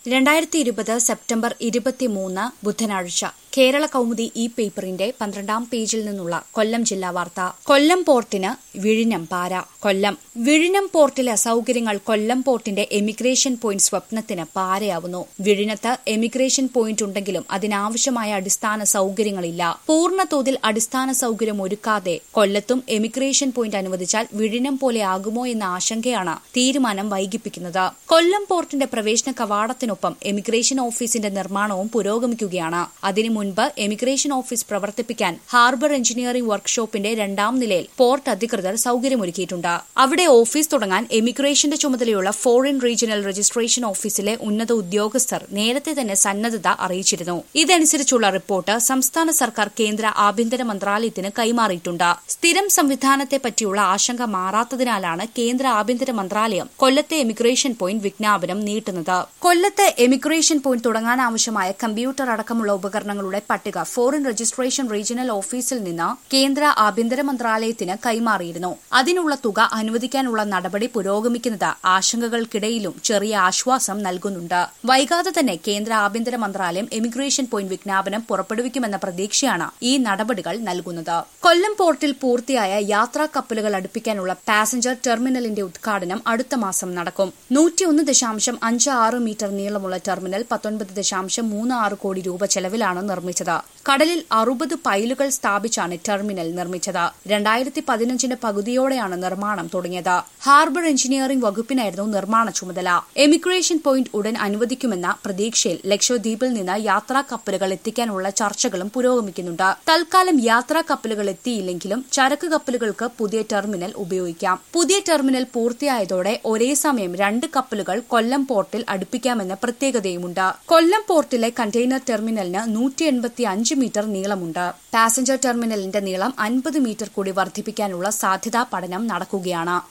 രണ്ടായിരത്തി ഇരുപത് സെപ്റ്റംബർ ഇരുപത്തിമൂന്ന് ബുധനാഴ്ച കേരള കൗമുദി ഈ പേപ്പറിന്റെ പന്ത്രണ്ടാം പേജിൽ നിന്നുള്ള കൊല്ലം ജില്ലാ വാർത്ത കൊല്ലം പോർട്ടിന് വിഴിഞ്ഞം പാര കൊല്ലം വിഴിഞ്ഞം പോർട്ടിലെ അസൌകര്യങ്ങൾ കൊല്ലം പോർട്ടിന്റെ എമിഗ്രേഷൻ പോയിന്റ് സ്വപ്നത്തിന് പാരയാവുന്നു വിഴിഞ്ഞത്ത് എമിഗ്രേഷൻ പോയിന്റ് ഉണ്ടെങ്കിലും അതിനാവശ്യമായ അടിസ്ഥാന സൌകര്യങ്ങളില്ല പൂർണ്ണ തോതിൽ അടിസ്ഥാന സൌകര്യം ഒരുക്കാതെ കൊല്ലത്തും എമിഗ്രേഷൻ പോയിന്റ് അനുവദിച്ചാൽ വിഴിഞ്ഞം പോലെ ആകുമോ എന്ന ആശങ്കയാണ് തീരുമാനം വൈകിപ്പിക്കുന്നത് കൊല്ലം പോർട്ടിന്റെ പ്രവേശന കവാടത്തിനൊപ്പം എമിഗ്രേഷൻ ഓഫീസിന്റെ നിർമ്മാണവും പുരോഗമിക്കുകയാണ് അതിനു മുൻപ് എമിഗ്രേഷൻ ഓഫീസ് പ്രവർത്തിപ്പിക്കാൻ ഹാർബർ എഞ്ചിനീയറിംഗ് വർക്ക്ഷോപ്പിന്റെ രണ്ടാം നിലയിൽ പോർട്ട് അധികൃതർ സൌകര്യമൊരുക്കിയിട്ടുണ്ട് അവിടെ ഓഫീസ് തുടങ്ങാൻ എമിഗ്രേഷന്റെ ചുമതലയുള്ള ഫോറിൻ റീജിയണൽ രജിസ്ട്രേഷൻ ഓഫീസിലെ ഉന്നത ഉദ്യോഗസ്ഥർ നേരത്തെ തന്നെ സന്നദ്ധത അറിയിച്ചിരുന്നു ഇതനുസരിച്ചുള്ള റിപ്പോർട്ട് സംസ്ഥാന സർക്കാർ കേന്ദ്ര ആഭ്യന്തര മന്ത്രാലയത്തിന് കൈമാറിയിട്ടുണ്ട് സ്ഥിരം സംവിധാനത്തെ പറ്റിയുള്ള ആശങ്ക മാറാത്തതിനാലാണ് കേന്ദ്ര ആഭ്യന്തര മന്ത്രാലയം കൊല്ലത്തെ എമിഗ്രേഷൻ പോയിന്റ് വിജ്ഞാപനം നീട്ടുന്നത് കൊല്ലത്ത് എമിഗ്രേഷൻ പോയിന്റ് തുടങ്ങാനാവശ്യമായ കമ്പ്യൂട്ടർ അടക്കമുള്ള ഉപകരണങ്ങളുടെ പട്ടിക ഫോറിൻ രജിസ്ട്രേഷൻ റീജിയണൽ ഓഫീസിൽ നിന്ന് കേന്ദ്ര ആഭ്യന്തര മന്ത്രാലയത്തിന് കൈമാറിയിരുന്നു അതിനുള്ള തുക അനുവദിക്കാനുള്ള നടപടി പുരോഗമിക്കുന്നത് ആശങ്കകൾക്കിടയിലും ചെറിയ ആശ്വാസം നൽകുന്നുണ്ട് വൈകാതെ തന്നെ കേന്ദ്ര ആഭ്യന്തര മന്ത്രാലയം എമിഗ്രേഷൻ പോയിന്റ് വിജ്ഞാപനം പുറപ്പെടുവിക്കുമെന്ന പ്രതീക്ഷയാണ് ഈ നടപടികൾ നൽകുന്നത് കൊല്ലം പോർട്ടിൽ പൂർത്തിയായ യാത്രാ കപ്പലുകൾ അടുപ്പിക്കാനുള്ള പാസഞ്ചർ ടെർമിനലിന്റെ ഉദ്ഘാടനം അടുത്ത മാസം നടക്കും നൂറ്റിയൊന്ന് ദശാംശം അഞ്ച് ആറ് മീറ്റർ നീളമുള്ള ടെർമിനൽ പത്തൊൻപത് ദശാംശം മൂന്ന് ആറ് കോടി രൂപ ചെലവിലാണ് നിർമ്മിച്ചത് കടലിൽ അറുപത് പൈലുകൾ സ്ഥാപിച്ചാണ് ടെർമിനൽ നിർമ്മിച്ചത് രണ്ടായിരത്തി പതിനഞ്ചിന്റെ പകുതിയോടെയാണ് നിർമ്മാണം തുടങ്ങിയത് ഹാർബർ എഞ്ചിനീയറിംഗ് വകുപ്പിനായിരുന്നു നിർമ്മാണ ചുമതല എമിഗ്രേഷൻ പോയിന്റ് ഉടൻ അനുവദിക്കുമെന്ന പ്രതീക്ഷയിൽ ലക്ഷദ്വീപിൽ നിന്ന് യാത്രാ കപ്പലുകൾ എത്തിക്കാനുള്ള ചർച്ചകളും പുരോഗമിക്കുന്നുണ്ട് തൽക്കാലം യാത്രാ കപ്പലുകൾ എത്തിയില്ലെങ്കിലും ചരക്ക് കപ്പലുകൾക്ക് പുതിയ ടെർമിനൽ ഉപയോഗിക്കാം പുതിയ ടെർമിനൽ പൂർത്തിയായതോടെ ഒരേ സമയം രണ്ട് കപ്പലുകൾ കൊല്ലം പോർട്ടിൽ അടുപ്പിക്കാമെന്ന പ്രത്യേകതയുമുണ്ട് കൊല്ലം പോർട്ടിലെ കണ്ടെയ്നർ ടെർമിനലിന് നൂറ്റി എൺപത്തി അഞ്ച് മീറ്റർ നീളമുണ്ട് പാസഞ്ചർ ടെർമിനലിന്റെ നീളം അൻപത് മീറ്റർ കൂടി വർദ്ധിപ്പിക്കാനുള്ള സാധ്യതാ പഠനം നടക്കുകയാണ്